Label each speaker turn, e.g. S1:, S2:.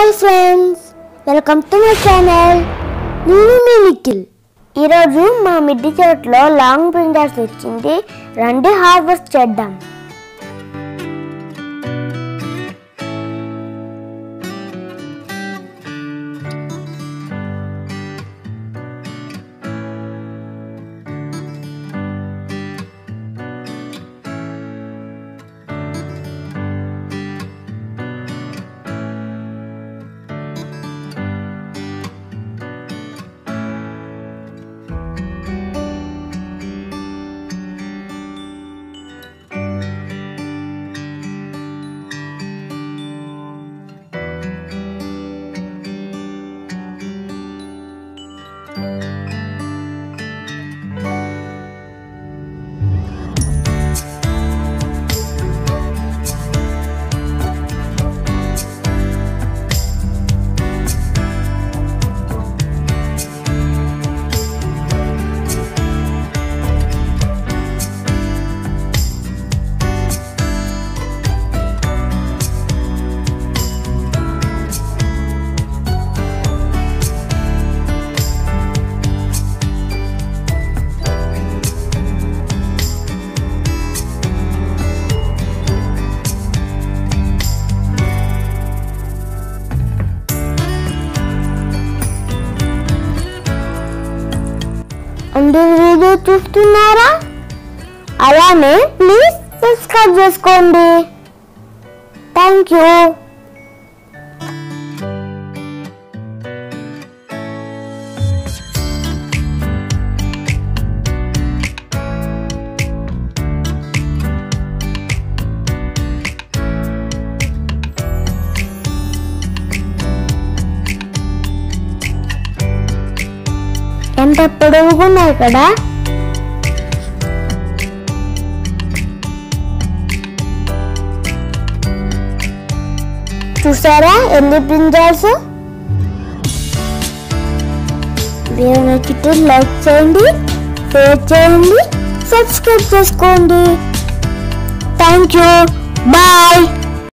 S1: hi friends welcome to my channel నేను మీ నిఖిల్ ఈరోజు మా మిడ్డి చెట్లో లాంగ్ బ్రింజర్స్ వచ్చింది రండి హార్వెస్ట్ చేద్దాం అందరు వీడియో చూస్తున్నారా అలానే ప్లీజ్ సబ్స్క్రైబ్ చేసుకోండి థ్యాంక్ యూ ఎంత పొడవుగున్నాయి కదా చూసారా ఎన్ని బ్రింజాల్స్ వీడియో నచ్చితే లైక్ చేయండి షేర్ చేయండి సబ్స్క్రైబ్ చేసుకోండి థ్యాంక్ యూ బాయ్